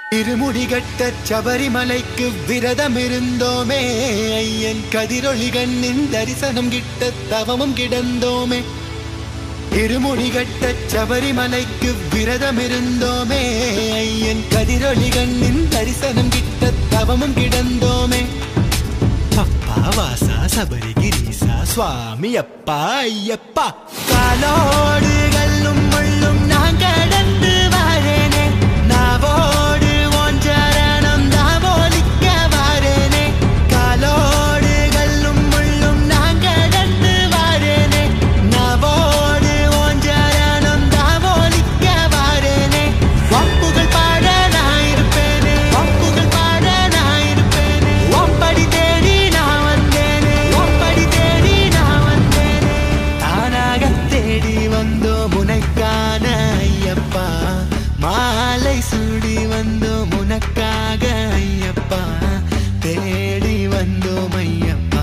இருமுடிகட்ட சபரிமலைக்கு விரதம் இருந்தோமே ஐயன் கதிரொளி கண்ணின் தரிசனம் கிட்ட தவமும் கிடந்தோமே இருமுடிகட்ட சபரிமலைக்கு விரதம் இருந்தோமே ஐயன் கதிரொளி கண்ணின் தரிசனம் கிட்ட தவமும் கிடந்தோமே அப்பா வாசா சபரிகிரீசா சுவாமி அப்பா ஐயப்பா காலோடு கல்லும் முள்ளும் நான் கடந்து வரேனே நாவோடு உன் சரணம் தாவோலிக்க வரேனே காலோடு கல்லும் முள்ளும் நான் கடந்து வரேனே நாவோடு உன் சரணம் தாவோலிக்க வரேனே வம்புகள் பாட நான் இருப்பேனே வம்புகள் பாட நான் இருப்பேனே ஒம்படி தேடி நான் வந்தேனே ஒம்படி தேடி நான் வந்தேனே தானாக தேடி வந்தோம் உனக்கான ஐயப்பா மாலை சூடி வந்தோம் உனக்காக ஐயப்பா தேடி வந்தோம் ஐயப்பா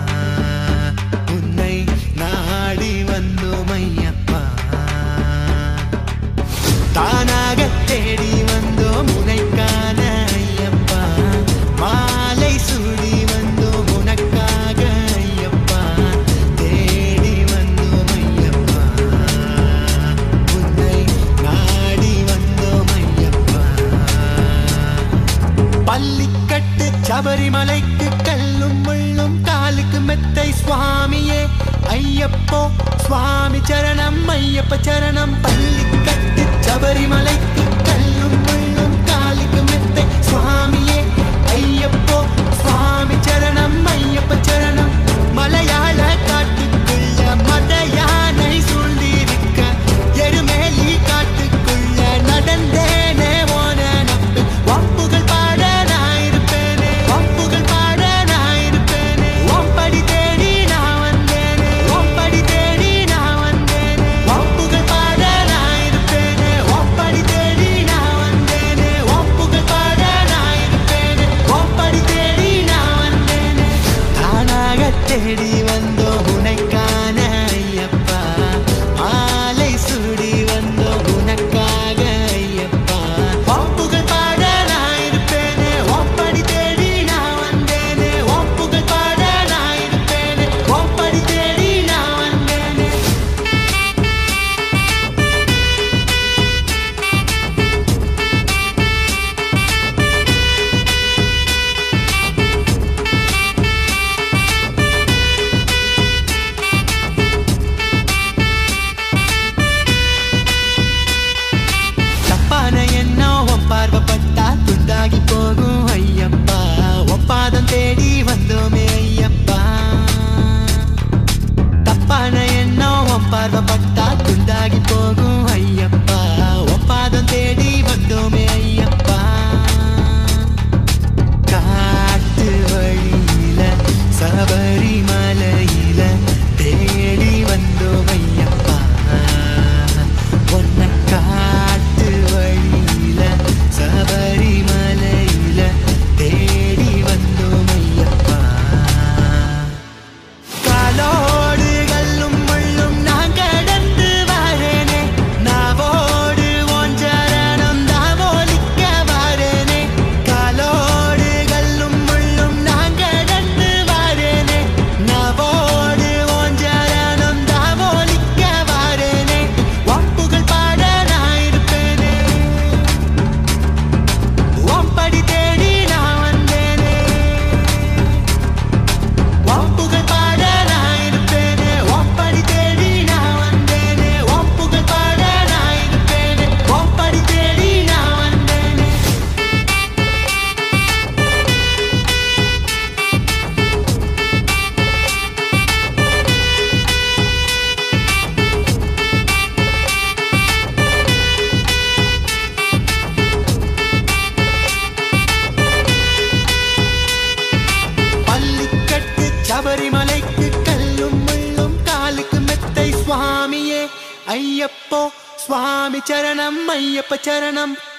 உன்னை நாடி வந்தோம் ஐயப்பா தானாக தேடி வந்தோம் உனைக்கான ஐயப்பா மாலை சூடி வந்தோம் உனக்காக ஐயப்பா தேடி வந்தோம் ஐயப்பா உன்னை நாடி வந்தோம் ஐயப்பா பள்ளிக்கட்டு சபரிமலைக்கு கல்லும் முள்ளும் காலுக்கு மெத்தை சுவாமியே ஐயப்போ சுவாமி சரணம் ஐயப்ப சரணம் பள்ளிக்கட்டு சபரிமலைக்கு கல்லும் முள்ளும் காலுக்கு மெத்தை சுவாமியே ஐயப்போ சுவாமி சரணம் ஐயப்ப சரணம் மலையாள காட்டுக்குள்ள மத யானை சூழ்ந்திருக்க எருமேலி காட்டுக்குள்ள நடந்தேனே ஓன நப்பு வம்புகள் பாட நான் இருப்பேனே வம்புகள் பாட நான் இருப்பேனே ஒம்படி தேடி நான் வந்தேனே ஒம்படி தேடி நான் வந்தேனே வம்புகள் பாட நான் இருப்பேனே ஒம்படி தேடி நான் வந்தேனே வம்புகள் பாட நான் இருப்பேனே ஒம்படி தேடி நான் வந்தேனே தானாக தேடி வந்தோம் உனைக்கான ஐயப்பா மாலை சூடி வந்தோம் உனக்காக ஐயப்பா ஒப்புகள் பாட நான் இருப்பேனே ஒப்படி தேடி நான் வந்தேனே ஒப்புகள் பாட நான் இருப்பேனே ஒப்படி தேடி நான் வந்தேனே தப்பான எண்ணம் உன் பார்வைப்பட்டா துண்டாகி போகும் ஐயப்பா ஒப்பாதம் தேடி வந்தோமே ஐயப்பா தப்பான எண்ணம் உன் பார்வைப்பட்டா துண்டாகி போகும் ஐயப்பா ஒப்பாதம் தேடி வந்தோமே ஐயப்பா காட்டு வழியில சபரிமலையில தேடி வந்தோம் ஐயப்பா பொன்ன காட்டு வழியில சபரிமலையில தேடி வந்தோம் ஐயப்பா காலோடு கல்லும் முள்ளும் நான் கடந்து வரேனே நாவோடு உன் சரணம் தாவோலிக்க வரேனே காலோடு கல்லும் முள்ளும் நான் கடந்து வரேனே நாவோடு உன் சரணம் தாவோலிக்க வரேனே வம்புகள் பாட நான் இருப்பேனே ஒம்படி தேடி நான் வந்தேனே வம்புகள் பாட நான் இருப்பேனே ஒம்படி தேடி நான் வந்தேனே வம்புகள் பாட நான் இருப்பேனே ஒம்படி தேடி நான் வந்தேனே பள்ளிக்கட்டு சபரிமலைக்கு கல்லும் முள்ளும் காலுக்கு மெத்தை சுவாமியே ஐயப்போ சுவாமி சரணம் ஐயப்ப சரணம்